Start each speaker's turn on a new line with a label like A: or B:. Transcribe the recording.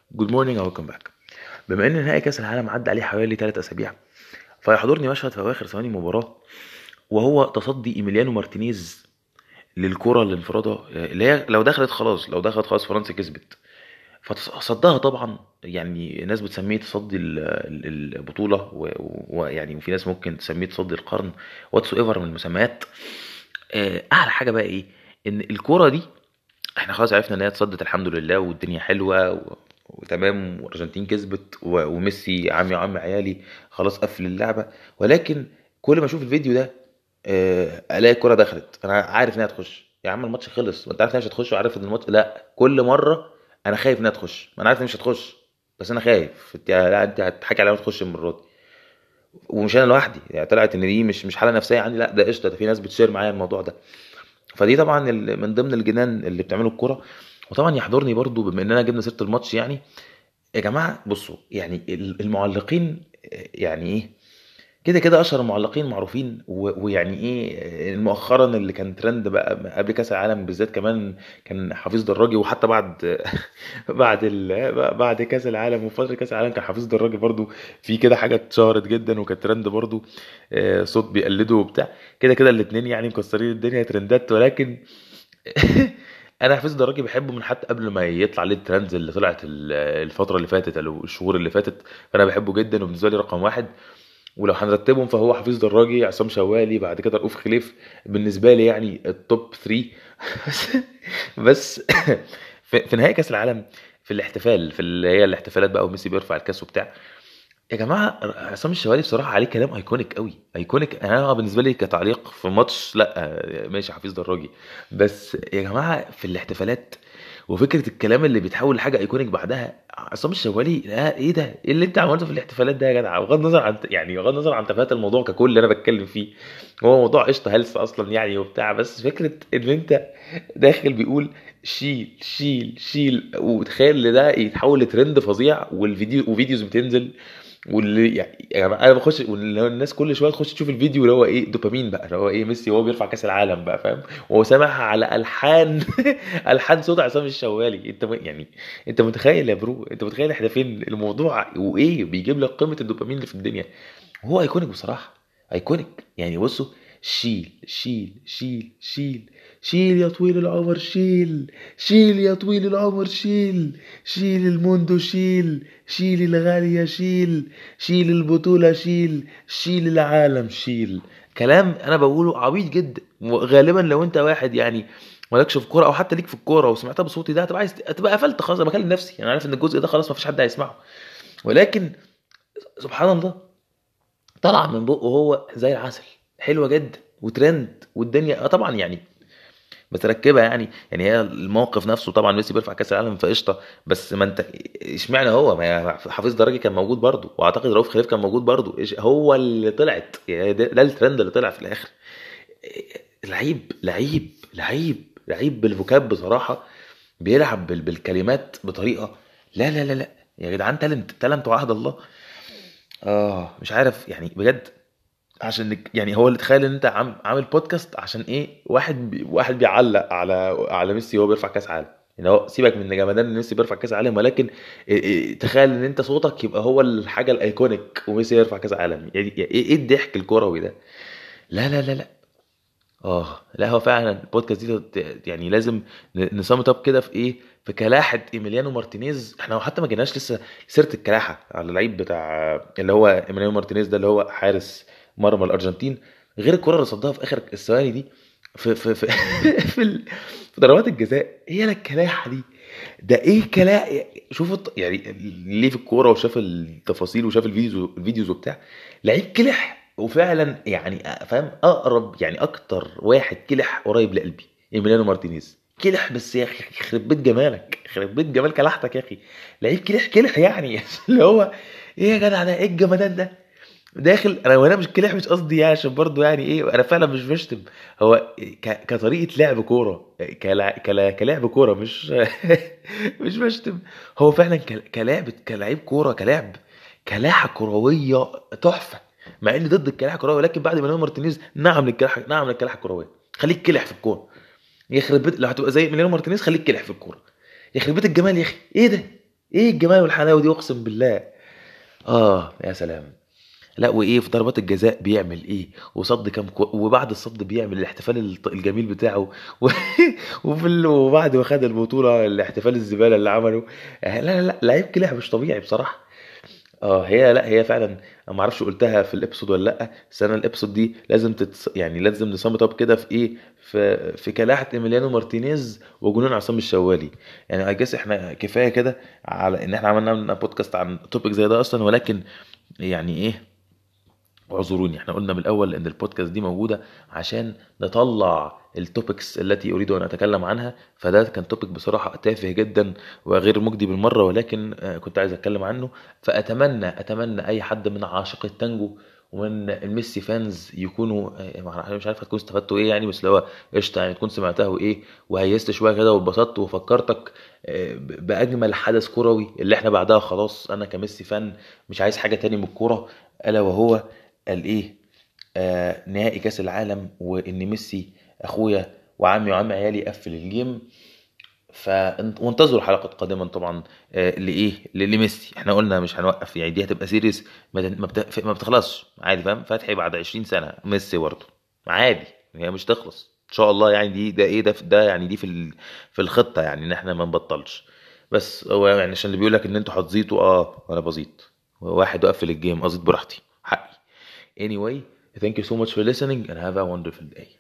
A: جود مورنينج او ويلكم باك بما ان نهائي كاس العالم عدى عليه حوالي ثلاث اسابيع فيحضرني مشهد في اواخر ثواني المباراه وهو تصدي ايميليانو مارتينيز للكره الانفراده اللي هي لو دخلت خلاص لو دخلت خلاص فرنسا كسبت فصدها طبعا يعني ناس بتسميه تصدي ال- ال- البطوله و- ويعني وفي ناس ممكن تسميه تصدي القرن واتس ايفر من المسميات آه، اعلى حاجه بقى ايه ان الكوره دي احنا خلاص عرفنا ان هي اتصدت الحمد لله والدنيا حلوه و... وتمام والارجنتين كسبت و... وميسي عمي عم عيالي خلاص قفل اللعبه ولكن كل ما اشوف الفيديو ده آه، الاقي الكره دخلت انا عارف انها تخش يا عم الماتش خلص وانت عارف انها مش هتخش وعارف ان الماتش لا كل مره انا خايف انها تخش ما انا عارف انها مش هتخش بس انا خايف انت لا انت هتضحكي عليها وتخش المره دي ومش انا لوحدي يعني طلعت ان دي مش مش حاله نفسيه عندي لا ده قشطه ده في ناس بتشير معايا الموضوع ده فدي طبعا ال- من ضمن الجنان اللي بتعمله الكوره وطبعا يحضرني برضو بما اننا جبنا سيره الماتش يعني يا جماعه بصوا يعني ال- المعلقين يعني ايه كده كده اشهر المعلقين معروفين و- ويعني ايه مؤخرا اللي كان ترند بقى قبل كاس العالم بالذات كمان كان حفيظ دراجي وحتى بعد بعد ال... بعد كاس العالم وفتره كاس العالم كان حفيظ دراجي برضو في كده حاجه اتشهرت جدا وكانت ترند برضو آه، صوت بيقلده وبتاع كده كده الاتنين يعني مكسرين الدنيا ترندات ولكن انا حفيظ دراجي بحبه من حتى قبل ما يطلع عليه الترندز اللي طلعت ال- الفتره اللي فاتت او الشهور اللي فاتت فانا بحبه جدا وبالنسبه لي رقم واحد ولو هنرتبهم فهو حفيظ دراجي عصام شوالي بعد كده رؤوف خليف بالنسبه لي يعني التوب 3 بس بس في في نهائي كاس العالم في الاحتفال في اللي هي الاحتفالات بقى وميسي بيرفع الكاس وبتاع يا جماعه عصام الشوالي بصراحه عليه كلام ايكونيك قوي ايكونيك انا بالنسبه لي كتعليق في ماتش لا ماشي حفيظ دراجي بس يا جماعه في الاحتفالات وفكره الكلام اللي بيتحول لحاجه ايكونيك بعدها عصام الشوالي لا ايه ده ايه اللي انت عملته في الاحتفالات ده يا جدع بغض النظر عن يعني بغض النظر عن تفاهه الموضوع ككل اللي انا بتكلم فيه هو موضوع قشطه هلس اصلا يعني وبتاع بس فكره ان انت داخل بيقول شيل شيل شيل وتخيل ان ده يتحول لترند فظيع والفيديو وفيديوز بتنزل واللي يعني يا جماعه انا بخش واللي هو الناس كل شويه تخش تشوف الفيديو اللي هو ايه دوبامين بقى اللي هو ايه ميسي وهو بيرفع كاس العالم بقى فاهم وهو سامعها على الحان الحان صوت عصام الشوالي انت م- يعني انت متخيل يا برو انت متخيل احنا فين الموضوع وايه بيجيب لك قيمه الدوبامين اللي في الدنيا هو ايكونيك بصراحه ايكونيك يعني بصوا شيل شيل شيل شيل شيل يا طويل العمر شيل شيل يا طويل العمر شيل شيل الموندو شيل شيل الغالية شيل شيل البطولة شيل شيل العالم شيل كلام انا بقوله عبيط جدا وغالبا لو انت واحد يعني مالكش في كوره او حتى ليك في الكوره وسمعتها بصوتي ده هتبقى عايز هتبقى قفلت خلاص انا بكلم نفسي انا عارف ان الجزء ده خلاص ما فيش حد هيسمعه ولكن سبحان الله طلع من بقه هو زي العسل حلوه جدا وترند والدنيا اه طبعا يعني متركبه يعني يعني هي الموقف نفسه طبعا ميسي بيرفع كاس العالم فقشطه بس ما انت اشمعنى هو ما هي حفيظ دراجي كان موجود برضه واعتقد رؤوف خليف كان موجود برضه إيش- هو اللي طلعت يعني ده, ده الترند اللي طلع في الاخر لعيب لعيب لعيب لعيب بالفوكاب بصراحه بيلعب بال- بالكلمات بطريقه لا لا لا لا يا جدعان تالنت تالنت وعهد الله اه مش عارف يعني بجد عشان نك- يعني هو اللي تخيل ان انت عام عامل بودكاست عشان ايه واحد بي واحد بيعلق على على ميسي وهو بيرفع كاس عالم يعني هو سيبك من جمدان ان ميسي بيرفع كاس عالم ولكن إيه إيه تخيل ان انت صوتك يبقى هو الحاجه الايكونيك وميسي يرفع كاس عالم يعني ايه ايه الضحك الكروي ده لا لا لا لا اه لا هو فعلا البودكاست دي ت- يعني لازم نسمي اب كده في ايه في كلاحه ايميليانو مارتينيز احنا حتى ما جيناش لسه سيره الكلاحه على اللعيب بتاع اللي هو ايميليانو مارتينيز ده اللي هو حارس مرمى الارجنتين غير الكره اللي صدها في اخر الثواني دي في في في في, ال- في ضربات الجزاء ايه يا الكلاحه دي ده ايه كلا شوف الط- يعني ليه في الكوره وشاف التفاصيل وشاف الفيديوز الفيديوز وبتاع لعيب كلح وفعلا يعني فاهم اقرب يعني اكتر واحد كلح قريب لقلبي ايميليانو مارتينيز كلح بس يا اخي يخرب بيت جمالك يخرب بيت جمال كلاحتك يا اخي لعيب كلح كلح يعني اللي هو ايه يا جدع ده ايه الجمدان ده داخل انا وانا مش كلح مش قصدي يعني عشان برضه يعني ايه انا فعلا مش بشتم هو ك... كطريقه لعب كوره كلا... كلا... كلعب كوره مش مش بشتم هو فعلا ك... كلعب كلاعب كوره كلعب كلاحه كرويه تحفه مع اني ضد الكلاحه الكرويه ولكن بعد ما نيمار مارتينيز نعم للكلاحه نعم للكلاحه الكرويه خليك كلح في الكوره يخرب بيت لو هتبقى زي ميليانو مارتينيز خليك كلح في الكوره يخرب بيت الجمال يا اخي ايه ده ايه الجمال والحلاوه دي اقسم بالله اه يا سلام لا وايه في ضربات الجزاء بيعمل ايه وصد كام كو... وبعد الصد بيعمل الاحتفال الط- الجميل بتاعه و... وفي ال... وبعد ما خد البطوله الاحتفال الزباله اللي عمله آه، لا لا لا لعيب كده مش طبيعي بصراحه اه هي لا هي فعلا أنا ما اعرفش قلتها في الابسود ولا لا بس انا الابسود دي لازم تتص... يعني لازم نصمت اب كده في ايه في في كلاحه ايميليانو مارتينيز وجنون عصام الشوالي يعني اي جس احنا كفايه كده على ان احنا عملنا بودكاست عن توبيك زي ده اصلا ولكن يعني ايه اعذروني احنا قلنا من الاول ان البودكاست دي موجوده عشان نطلع التوبكس التي اريد ان اتكلم عنها فده كان توبيك بصراحه تافه جدا وغير مجدي بالمره ولكن آه، كنت عايز اتكلم عنه فاتمنى اتمنى اي حد من عاشقي التانجو ومن الميسي فانز يكونوا آه، مع- مش عارف هتكون استفدتوا ايه يعني بس اللي هو قشطه يعني تكون سمعتها وايه وهيست شويه كده واتبسطت وفكرتك آه، ب- باجمل حدث كروي اللي احنا بعدها خلاص انا كميسي فان مش عايز حاجه تاني من الكوره الا وهو الايه آه نهائي كاس العالم وان ميسي اخويا وعمي وعم عيالي يقفل الجيم ف وانتظروا حلقات قادما طبعا آه لايه ل- لميسي احنا قلنا مش هنوقف يعني دي هتبقى سيريز ما تن- ما بت- ما بتخلصش عادي فاهم فتحي بعد 20 سنه ميسي برضه عادي هي مش تخلص ان شاء الله يعني دي ده ايه ده ده يعني دي في ال- في الخطه يعني ان احنا ما نبطلش بس هو يعني عشان اللي بيقول لك ان انتوا هتزيطوا اه انا بزيط واحد وقفل الجيم ازيط براحتي حقي Anyway, thank you so much for listening and have a wonderful day.